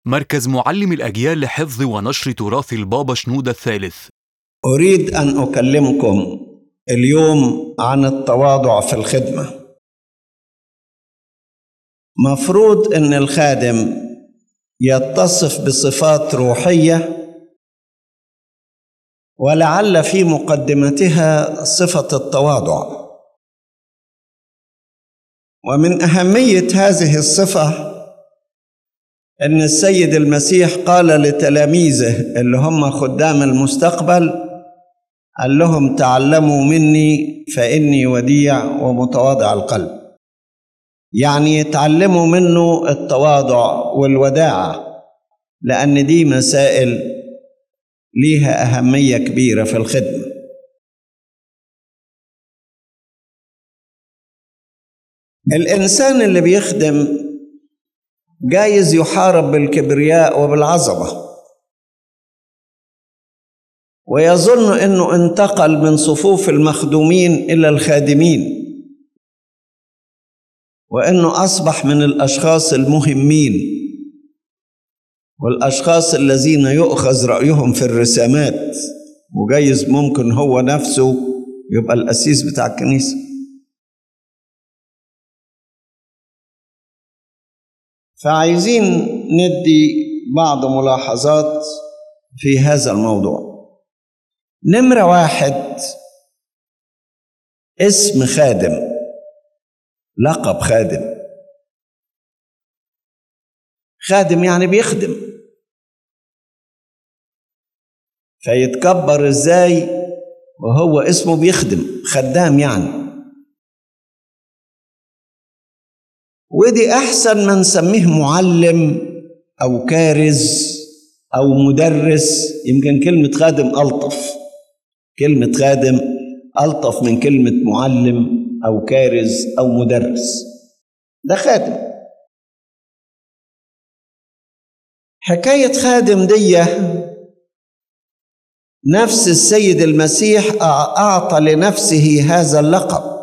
مركز معلم الأجيال لحفظ ونشر تراث البابا شنودة الثالث أريد أن أكلمكم اليوم عن التواضع في الخدمة مفروض أن الخادم يتصف بصفات روحية ولعل في مقدمتها صفة التواضع ومن أهمية هذه الصفة أن السيد المسيح قال لتلاميذه اللي هم خدام المستقبل قال لهم تعلموا مني فإني وديع ومتواضع القلب يعني يتعلموا منه التواضع والوداعة لأن دي مسائل ليها أهمية كبيرة في الخدمة الإنسان اللي بيخدم جايز يحارب بالكبرياء وبالعظمة ويظن أنه انتقل من صفوف المخدومين إلى الخادمين وأنه أصبح من الأشخاص المهمين والأشخاص الذين يؤخذ رأيهم في الرسامات وجايز ممكن هو نفسه يبقى الأسيس بتاع الكنيسة فعايزين ندي بعض ملاحظات في هذا الموضوع نمرة واحد اسم خادم لقب خادم خادم يعني بيخدم فيتكبر ازاي وهو اسمه بيخدم خدام يعني ودي احسن ما نسميه معلم او كارز او مدرس يمكن كلمه خادم الطف كلمه خادم الطف من كلمه معلم او كارز او مدرس ده خادم حكايه خادم دي نفس السيد المسيح اعطى لنفسه هذا اللقب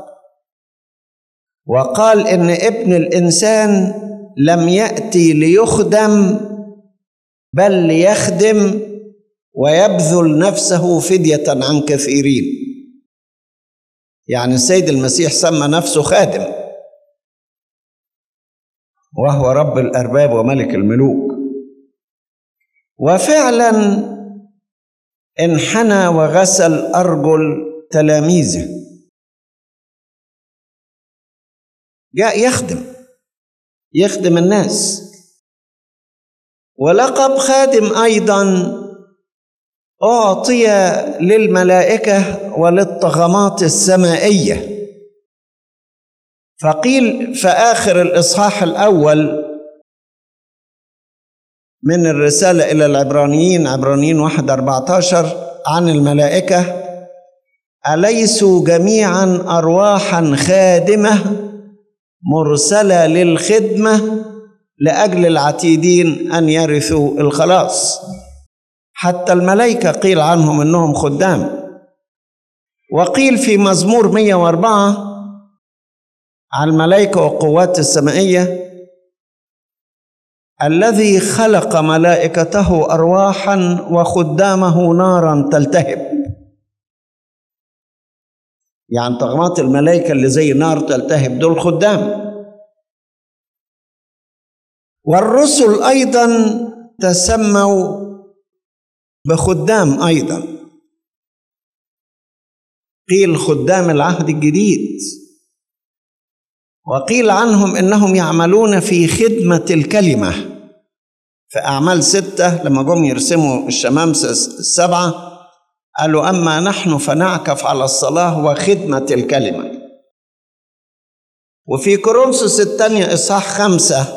وقال ان ابن الانسان لم ياتي ليخدم بل ليخدم ويبذل نفسه فديه عن كثيرين يعني السيد المسيح سمى نفسه خادم وهو رب الارباب وملك الملوك وفعلا انحنى وغسل ارجل تلاميذه جاء يخدم يخدم الناس ولقب خادم ايضا اعطي للملائكه وللطغمات السمائيه فقيل في اخر الاصحاح الاول من الرساله الى العبرانيين عبرانيين واحد أربعة عشر عن الملائكه اليسوا جميعا ارواحا خادمه مرسله للخدمه لاجل العتيدين ان يرثوا الخلاص حتى الملائكه قيل عنهم انهم خدام وقيل في مزمور 104 عن الملائكه والقوات السمائيه الذي خلق ملائكته ارواحا وخدامه نارا تلتهب يعني طغمات الملائكة اللي زي نار تلتهب دول خدام والرسل أيضا تسموا بخدام أيضا قيل خدام العهد الجديد وقيل عنهم إنهم يعملون في خدمة الكلمة في أعمال ستة لما جم يرسموا الشمامسة السبعة قالوا أما نحن فنعكف على الصلاة وخدمة الكلمة وفي كورنثوس الثانية إصحاح خمسة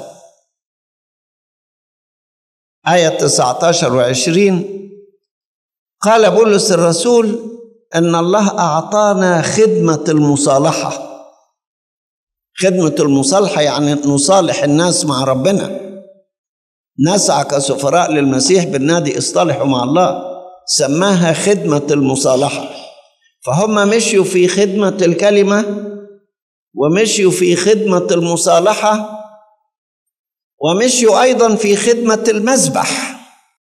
آية 19 وعشرين قال بولس الرسول أن الله أعطانا خدمة المصالحة خدمة المصالحة يعني نصالح الناس مع ربنا نسعى كسفراء للمسيح بالنادي اصطلحوا مع الله سماها خدمة المصالحة فهم مشيوا في خدمة الكلمة ومشيوا في خدمة المصالحة ومشيوا أيضا في خدمة المذبح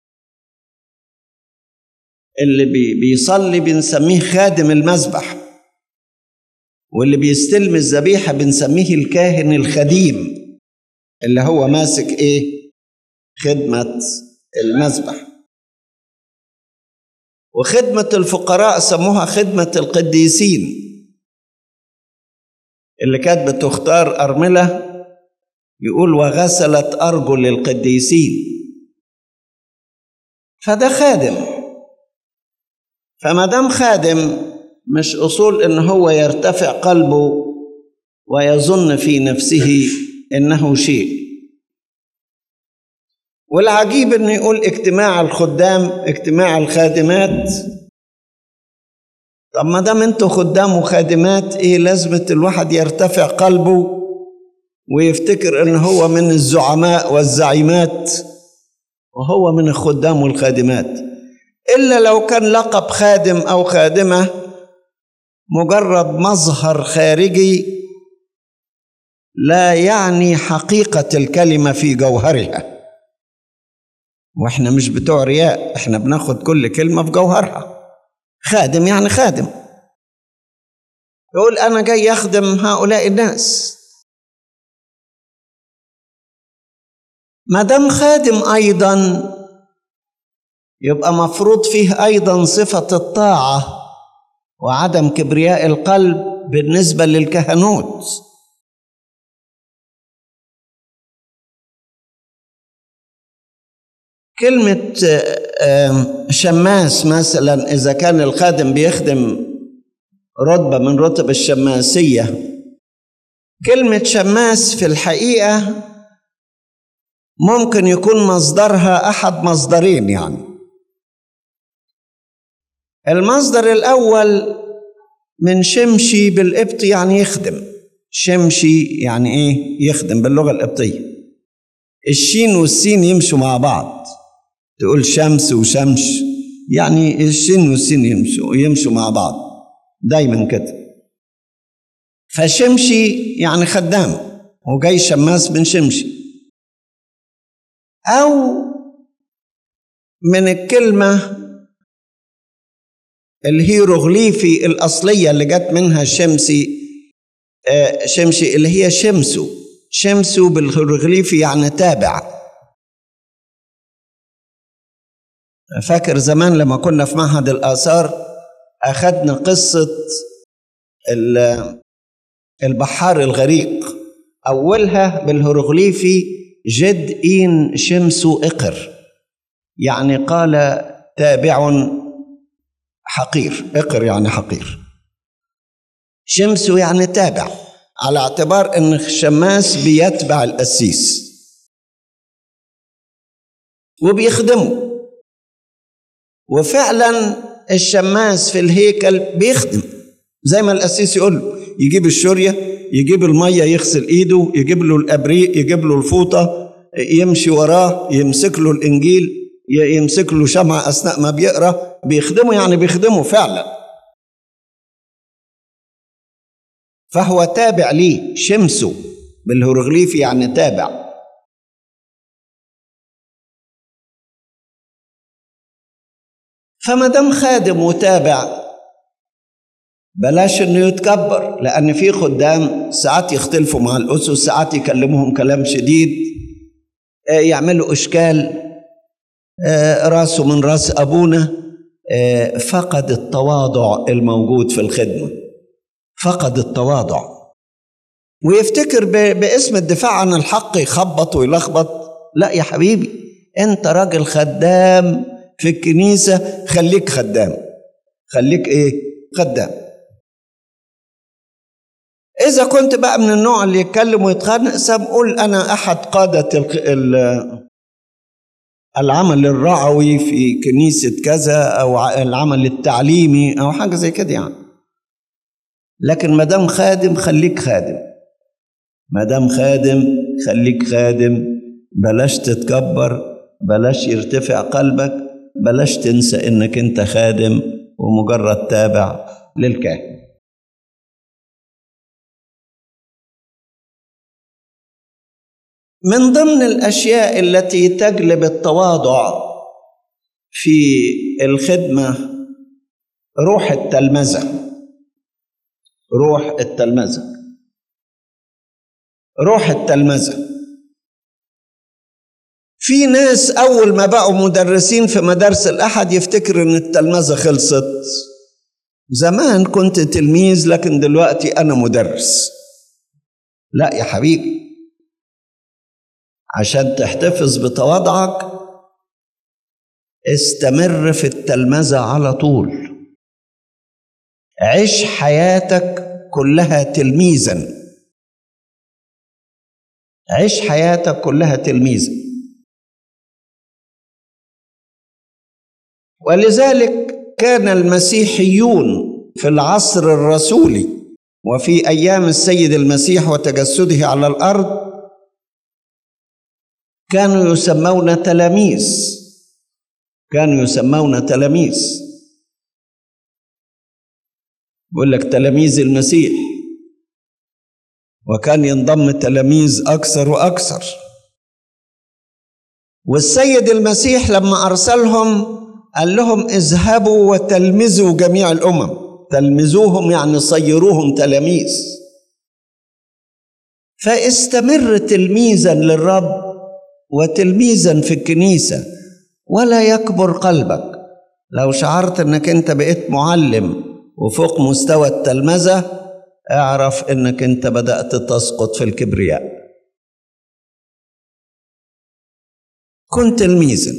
اللي بي بيصلي بنسميه خادم المذبح واللي بيستلم الذبيحة بنسميه الكاهن الخديم اللي هو ماسك ايه خدمة المذبح وخدمة الفقراء سموها خدمة القديسين اللي كانت بتختار أرملة يقول وغسلت أرجل القديسين فده خادم فما دام خادم مش أصول إن هو يرتفع قلبه ويظن في نفسه إنه شيء والعجيب إنه يقول اجتماع الخدام اجتماع الخادمات طب ما دام انتوا خدام وخادمات ايه لازمة الواحد يرتفع قلبه ويفتكر ان هو من الزعماء والزعيمات وهو من الخدام والخادمات الا لو كان لقب خادم او خادمه مجرد مظهر خارجي لا يعني حقيقه الكلمه في جوهرها واحنا مش بتوع رياء احنا بناخد كل كلمه في جوهرها خادم يعني خادم يقول انا جاي اخدم هؤلاء الناس ما دام خادم ايضا يبقى مفروض فيه ايضا صفه الطاعه وعدم كبرياء القلب بالنسبه للكهنوت كلمه شماس مثلا اذا كان الخادم بيخدم رتبه من رتب الشماسيه كلمه شماس في الحقيقه ممكن يكون مصدرها احد مصدرين يعني المصدر الاول من شمشي بالقبط يعني يخدم شمشي يعني ايه يخدم باللغه القبطيه الشين والسين يمشوا مع بعض تقول شمس وشمش يعني الشين والسين يمشوا يمشوا مع بعض دايما كده فشمشي يعني خدام وجاي شماس من شمشي أو من الكلمة الهيروغليفي الأصلية اللي جت منها شمسي آه شمشي اللي هي شمسو شمسو بالهيروغليفي يعني تابع فاكر زمان لما كنا في معهد الآثار أخذنا قصة البحار الغريق أولها بالهيروغليفي جد إين شمس إقر يعني قال تابع حقير إقر يعني حقير شمس يعني تابع على اعتبار ان الشماس بيتبع القسيس وبيخدمه وفعلا الشماس في الهيكل بيخدم زي ما القسيس يقول له يجيب الشوريه يجيب الميه يغسل ايده يجيب له الابريق يجيب له الفوطه يمشي وراه يمسك له الانجيل يمسك له شمعة اثناء ما بيقرا بيخدمه يعني بيخدمه فعلا فهو تابع ليه شمسه بالهيروغليفي يعني تابع فما دام خادم وتابع بلاش انه يتكبر لان في خدام ساعات يختلفوا مع الاسس ساعات يكلموهم كلام شديد يعملوا اشكال راسه من راس ابونا فقد التواضع الموجود في الخدمه فقد التواضع ويفتكر باسم الدفاع عن الحق يخبط ويلخبط لا يا حبيبي انت راجل خدام في الكنيسه خليك خدام خليك ايه خدام إذا كنت بقى من النوع اللي يتكلم ويتخانق سام قول أنا أحد قادة العمل الرعوي في كنيسة كذا أو العمل التعليمي أو حاجة زي كده يعني لكن ما دام خادم خليك خادم ما دام خادم خليك خادم بلاش تتكبر بلاش يرتفع قلبك بلاش تنسى انك انت خادم ومجرد تابع للكاهن من ضمن الاشياء التي تجلب التواضع في الخدمه روح التلمذه روح التلمذه روح التلمذه في ناس اول ما بقوا مدرسين في مدارس الاحد يفتكر ان التلمذه خلصت زمان كنت تلميذ لكن دلوقتي انا مدرس لا يا حبيبي عشان تحتفظ بتواضعك استمر في التلمذة على طول عش حياتك كلها تلميذا عش حياتك كلها تلميذا ولذلك كان المسيحيون في العصر الرسولي وفي ايام السيد المسيح وتجسده على الارض كانوا يسمون تلاميذ كانوا يسمون تلاميذ بيقول لك تلاميذ المسيح وكان ينضم تلاميذ اكثر واكثر والسيد المسيح لما ارسلهم قال لهم اذهبوا وتلمذوا جميع الامم تلمذوهم يعني صيروهم تلاميذ فاستمر تلميذا للرب وتلميذا في الكنيسه ولا يكبر قلبك لو شعرت انك انت بقيت معلم وفوق مستوى التلمذه اعرف انك انت بدات تسقط في الكبرياء كن تلميذا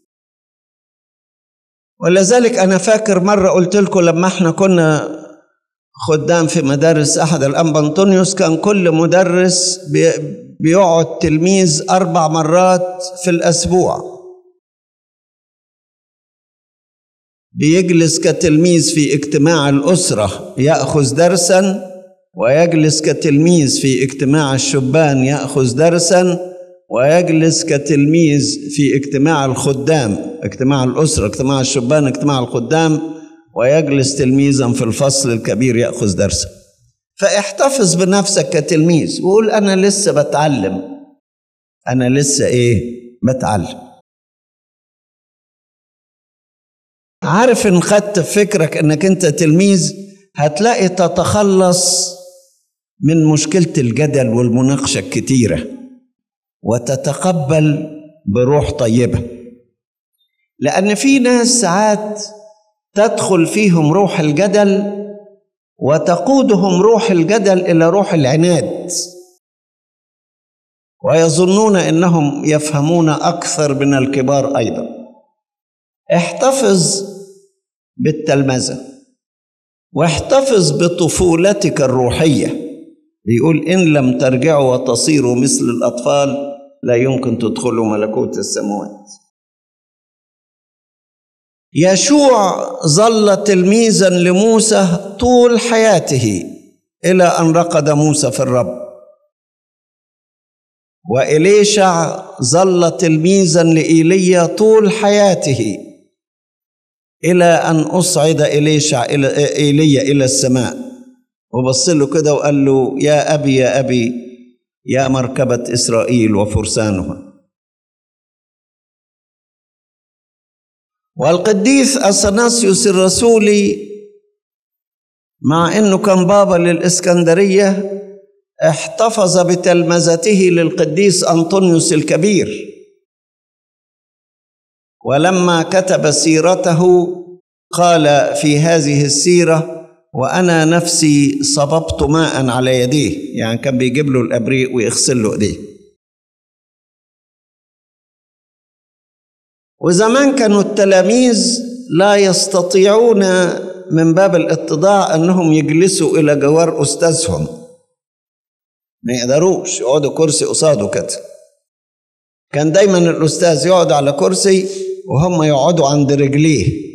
ولذلك انا فاكر مره قلت لكم لما احنا كنا خدام في مدارس احد الانبا انطونيوس كان كل مدرس بيقعد تلميذ اربع مرات في الاسبوع بيجلس كتلميذ في اجتماع الاسره ياخذ درسا ويجلس كتلميذ في اجتماع الشبان ياخذ درسا ويجلس كتلميذ في اجتماع الخدام اجتماع الاسره اجتماع الشبان اجتماع الخدام ويجلس تلميذا في الفصل الكبير ياخذ درسا فاحتفظ بنفسك كتلميذ وقول انا لسه بتعلم انا لسه ايه بتعلم عارف ان خدت فكرك انك انت تلميذ هتلاقي تتخلص من مشكله الجدل والمناقشه الكتيره وتتقبل بروح طيبه لان في ناس ساعات تدخل فيهم روح الجدل وتقودهم روح الجدل الى روح العناد ويظنون انهم يفهمون اكثر من الكبار ايضا احتفظ بالتلمذه واحتفظ بطفولتك الروحيه بيقول ان لم ترجعوا وتصيروا مثل الاطفال لا يمكن تدخلوا ملكوت السماوات يشوع ظل تلميذا لموسى طول حياته الى ان رقد موسى في الرب وإليشع ظل تلميذا لإيليا طول حياته إلى أن أصعد إليشع إلى إيليا إلى السماء وبص له كده وقال له يا أبي يا أبي يا مركبة إسرائيل وفرسانها والقديس أثناسيوس الرسولي مع أنه كان بابا للإسكندرية احتفظ بتلمذته للقديس أنطونيوس الكبير ولما كتب سيرته قال في هذه السيرة وأنا نفسي صببت ماء على يديه يعني كان بيجيب له الأبريق ويغسل له إيديه وزمان كانوا التلاميذ لا يستطيعون من باب الاتضاع أنهم يجلسوا إلى جوار أستاذهم ما يقدروش يقعدوا كرسي قصاده كده كان دايما الأستاذ يقعد على كرسي وهم يقعدوا عند رجليه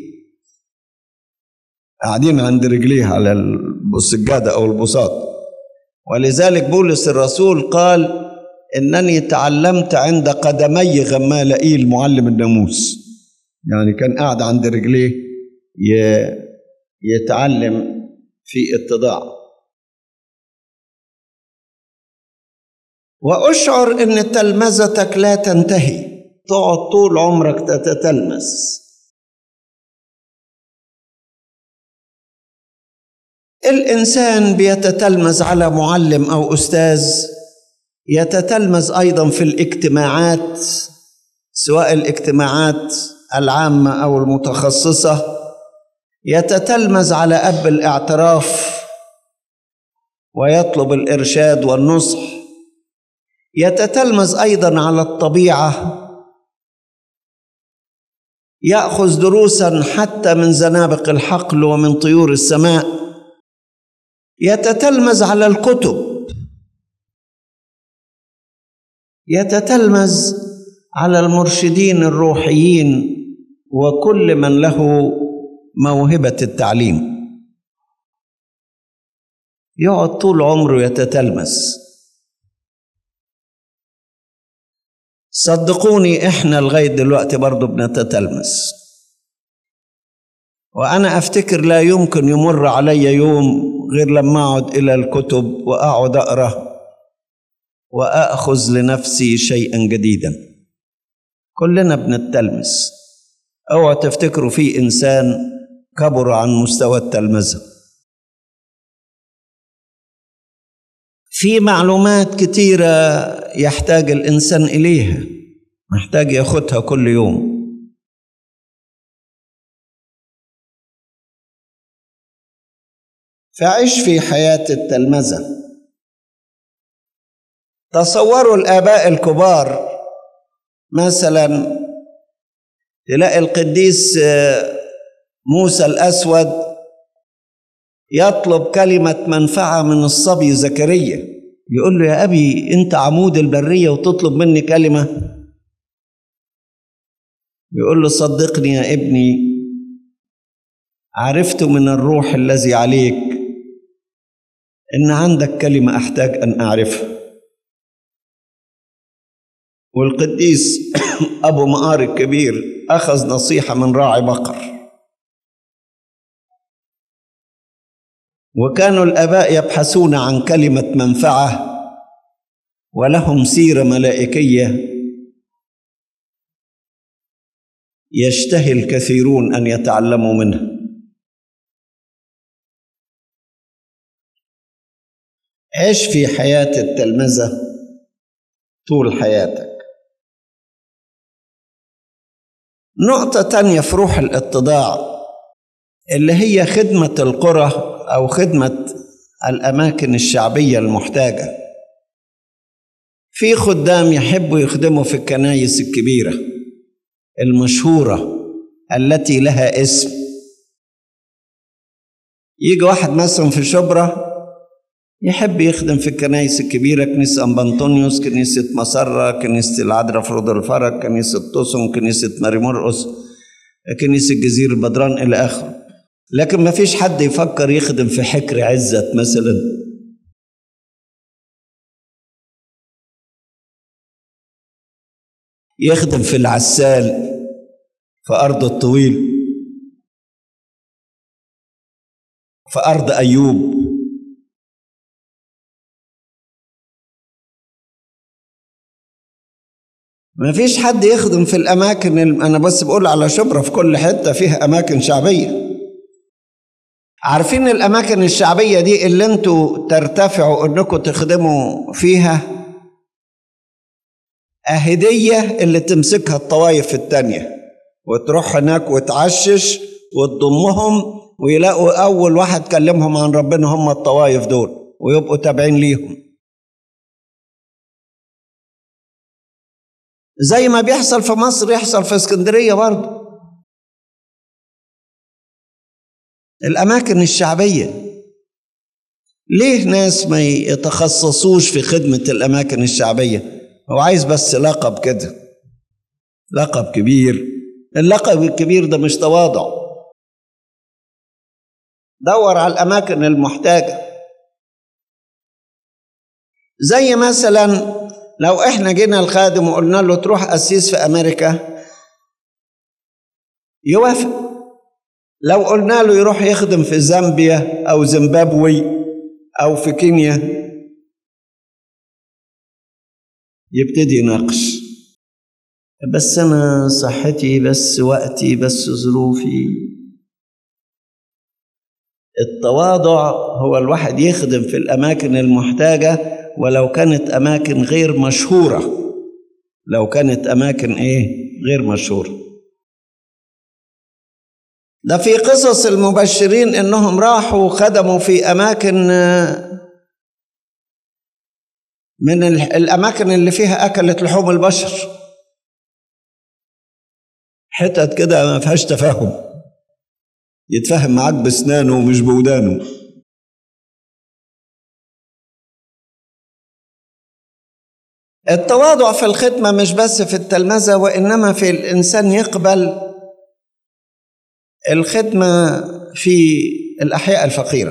قاعدين عند رجليه على السجادة أو البساط ولذلك بولس الرسول قال إنني تعلمت عند قدمي غمالائيل معلم الناموس يعني كان قاعد عند رجليه يتعلم في اتضاع واشعر ان تلمذتك لا تنتهي تقعد طول عمرك تتتلمذ الانسان بيتتلمذ على معلم او استاذ يتتلمذ ايضا في الاجتماعات سواء الاجتماعات العامه او المتخصصه يتتلمذ على اب الاعتراف ويطلب الارشاد والنصح يتتلمذ ايضا على الطبيعه ياخذ دروسا حتى من زنابق الحقل ومن طيور السماء يتتلمذ على الكتب يتتلمذ على المرشدين الروحيين وكل من له موهبه التعليم يقعد طول عمره يتتلمذ صدقوني احنا لغايه دلوقتي برضه بنتتلمذ وانا افتكر لا يمكن يمر علي يوم غير لما اقعد الى الكتب واقعد اقرا واخذ لنفسي شيئا جديدا كلنا بنتلمس اوعى تفتكروا في انسان كبر عن مستوى التلمذه في معلومات كتيره يحتاج الانسان اليها محتاج ياخدها كل يوم فعش في حياة التلمذة تصوروا الآباء الكبار مثلا تلاقي القديس موسى الأسود يطلب كلمة منفعة من الصبي زكريا يقول له يا أبي أنت عمود البرية وتطلب مني كلمة يقول له صدقني يا ابني عرفت من الروح الذي عليك ان عندك كلمه احتاج ان اعرفها والقديس ابو مقار الكبير اخذ نصيحه من راعي بقر وكانوا الاباء يبحثون عن كلمه منفعه ولهم سيره ملائكيه يشتهي الكثيرون ان يتعلموا منها عش في حياة التلمذة طول حياتك نقطة تانية في روح الاتضاع اللي هي خدمة القرى أو خدمة الأماكن الشعبية المحتاجة في خدام يحبوا يخدموا في الكنايس الكبيرة المشهورة التي لها اسم يجي واحد مثلا في شبرا يحب يخدم في الكنائس الكبيرة كنيسة أنبا أنطونيوس كنيسة مسرة كنيسة العذراء فرود الفرج كنيسة طوسم كنيسة ماري مرقس كنيسة جزيرة بدران إلى آخره لكن ما فيش حد يفكر يخدم في حكر عزت مثلا يخدم في العسال في أرض الطويل في أرض أيوب ما فيش حد يخدم في الأماكن الم... أنا بس بقول على شبرا في كل حتة فيها أماكن شعبية عارفين الأماكن الشعبية دي اللي انتوا ترتفعوا إنكم تخدموا فيها أهدية اللي تمسكها الطوائف التانية وتروح هناك وتعشش وتضمهم ويلاقوا أول واحد كلمهم عن ربنا هم الطوائف دول ويبقوا تابعين ليهم زي ما بيحصل في مصر يحصل في اسكندريه برضه الاماكن الشعبيه ليه ناس ما يتخصصوش في خدمه الاماكن الشعبيه هو عايز بس لقب كده لقب كبير اللقب الكبير ده مش تواضع دور على الاماكن المحتاجه زي مثلا لو احنا جينا الخادم وقلنا له تروح قسيس في امريكا يوافق لو قلنا له يروح يخدم في زامبيا او زيمبابوي او في كينيا يبتدي يناقش بس أنا صحتي بس وقتي بس ظروفي التواضع هو الواحد يخدم في الأماكن المحتاجة ولو كانت أماكن غير مشهورة لو كانت أماكن إيه غير مشهورة ده في قصص المبشرين إنهم راحوا خدموا في أماكن من الأماكن اللي فيها أكلت لحوم البشر حتت كده ما فيهاش تفاهم يتفاهم معاك بسنانه ومش بودانه التواضع في الخدمة مش بس في التلمذة وإنما في الإنسان يقبل الخدمة في الأحياء الفقيرة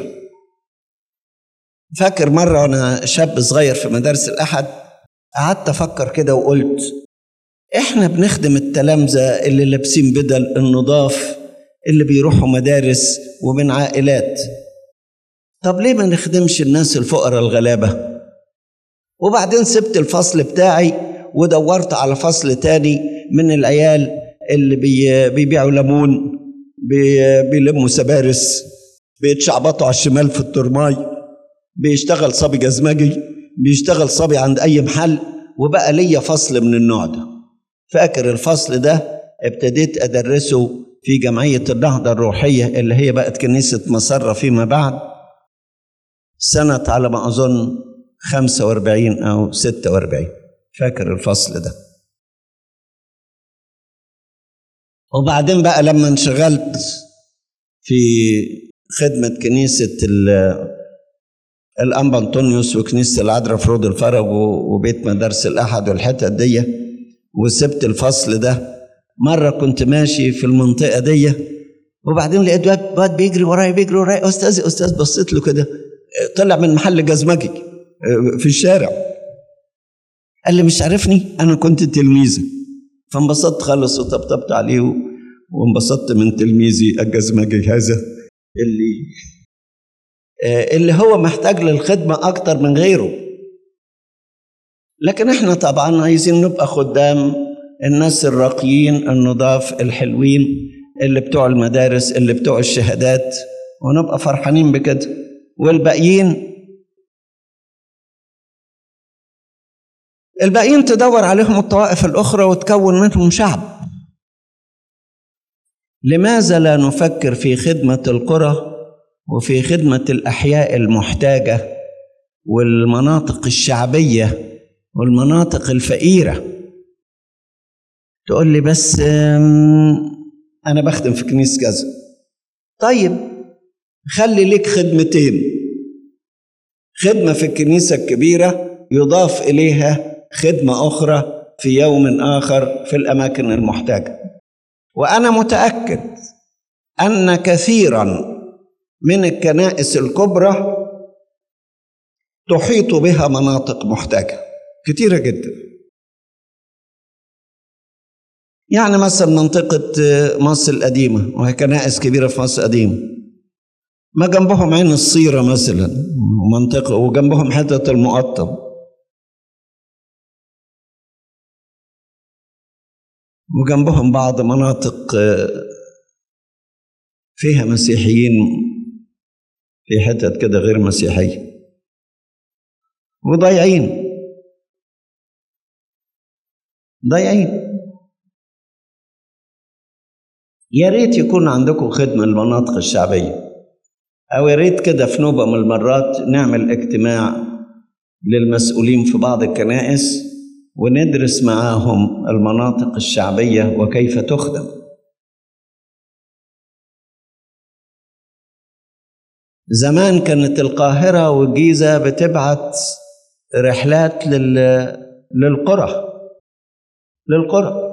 فاكر مرة وأنا شاب صغير في مدارس الأحد قعدت أفكر كده وقلت إحنا بنخدم التلامذة اللي لابسين بدل النضاف اللي بيروحوا مدارس ومن عائلات طب ليه ما نخدمش الناس الفقراء الغلابة وبعدين سبت الفصل بتاعي ودورت على فصل تاني من العيال اللي بي بيبيعوا ليمون بي بيلموا سبارس بيتشعبطوا على الشمال في الترماي بيشتغل صبي جزمجي بيشتغل صبي عند اي محل وبقى ليا فصل من النوع ده فاكر الفصل ده ابتديت ادرسه في جمعية النهضة الروحية اللي هي بقت كنيسة مسرة فيما بعد سنة على ما أظن 45 أو 46 فاكر الفصل ده وبعدين بقى لما انشغلت في خدمة كنيسة الأنبا أنطونيوس وكنيسة العذراء فرود الفرج وبيت مدارس الأحد والحتت دي وسبت الفصل ده مرة كنت ماشي في المنطقة دي وبعدين لقيت واد, واد بيجري ورايا بيجري ورايا أستاذ أستاذ بصيت له كده طلع من محل جزمجي في الشارع قال لي مش عارفني أنا كنت تلميذة فانبسطت خالص وطبطبت عليه وانبسطت من تلميذي الجزمجي هذا اللي اللي هو محتاج للخدمة أكتر من غيره لكن احنا طبعا عايزين نبقى خدام الناس الراقيين النضاف الحلوين اللي بتوع المدارس اللي بتوع الشهادات ونبقى فرحانين بكده والباقيين الباقيين تدور عليهم الطوائف الأخرى وتكون منهم شعب لماذا لا نفكر في خدمة القرى وفي خدمة الأحياء المحتاجة والمناطق الشعبية والمناطق الفقيره تقول لي بس انا بخدم في كنيسه كذا طيب خلي لك خدمتين خدمه في الكنيسه الكبيره يضاف اليها خدمه اخرى في يوم اخر في الاماكن المحتاجه وانا متاكد ان كثيرا من الكنائس الكبرى تحيط بها مناطق محتاجه كثيره جدا يعني مثلا منطقة مصر القديمة وهي كنائس كبيرة في مصر القديمة ما جنبهم عين الصيرة مثلا منطقة وجنبهم حتة المقطم وجنبهم بعض مناطق فيها مسيحيين في حتت كده غير مسيحية وضايعين ضايعين يا ريت يكون عندكم خدمة للمناطق الشعبية أو يا ريت كده في نوبة من المرات نعمل اجتماع للمسؤولين في بعض الكنائس وندرس معاهم المناطق الشعبية وكيف تخدم زمان كانت القاهرة والجيزة بتبعت رحلات لل... للقرى للقرى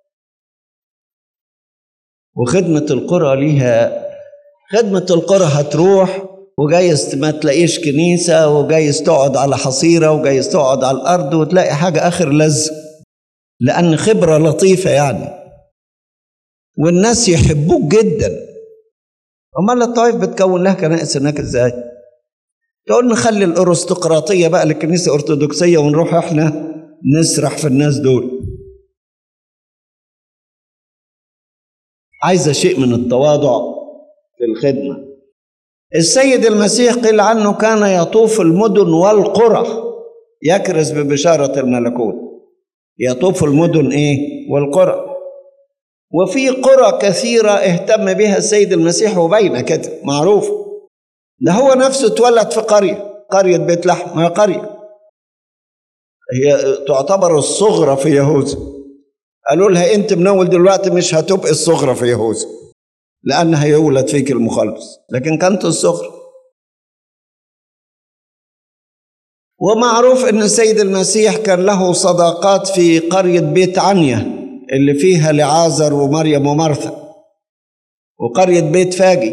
وخدمة القرى ليها خدمة القرى هتروح وجايز ما تلاقيش كنيسة وجايز تقعد على حصيرة وجايز تقعد على الأرض وتلاقي حاجة آخر لذة لأن خبرة لطيفة يعني والناس يحبوك جدا أمال الطائف بتكون لها كنائس هناك إزاي؟ تقول نخلي الأرستقراطية بقى للكنيسة الأرثوذكسية ونروح إحنا نسرح في الناس دول عايزة شيء من التواضع في الخدمة السيد المسيح قيل عنه كان يطوف المدن والقرى يكرز ببشارة الملكوت يطوف المدن ايه والقرى وفي قرى كثيرة اهتم بها السيد المسيح وبين كده معروف ده هو نفسه اتولد في قرية قرية بيت لحم ما هي قرية هي تعتبر الصغرى في يهوذا قالوا لها انت من اول دلوقتي مش هتبقي الصغرى في يهوذا لان هيولد فيك المخلص لكن كانت الصغرى ومعروف ان السيد المسيح كان له صداقات في قريه بيت عنيا اللي فيها لعازر ومريم ومرثا وقريه بيت فاجي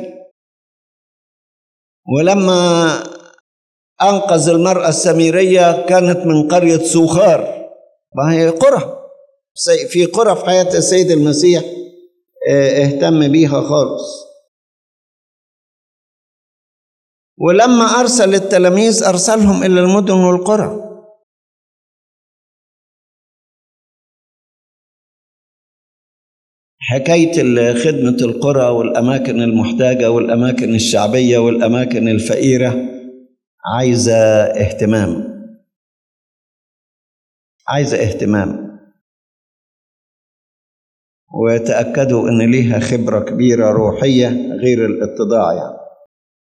ولما انقذ المراه السميريه كانت من قريه سوخار ما هي قرى في قرى في حياه السيد المسيح اهتم بيها خالص ولما أرسل التلاميذ أرسلهم إلى المدن والقرى حكاية خدمة القرى والأماكن المحتاجة والأماكن الشعبية والأماكن الفقيرة عايزة اهتمام عايزة اهتمام وتأكدوا إن ليها خبرة كبيرة روحية غير الاتضاع يعني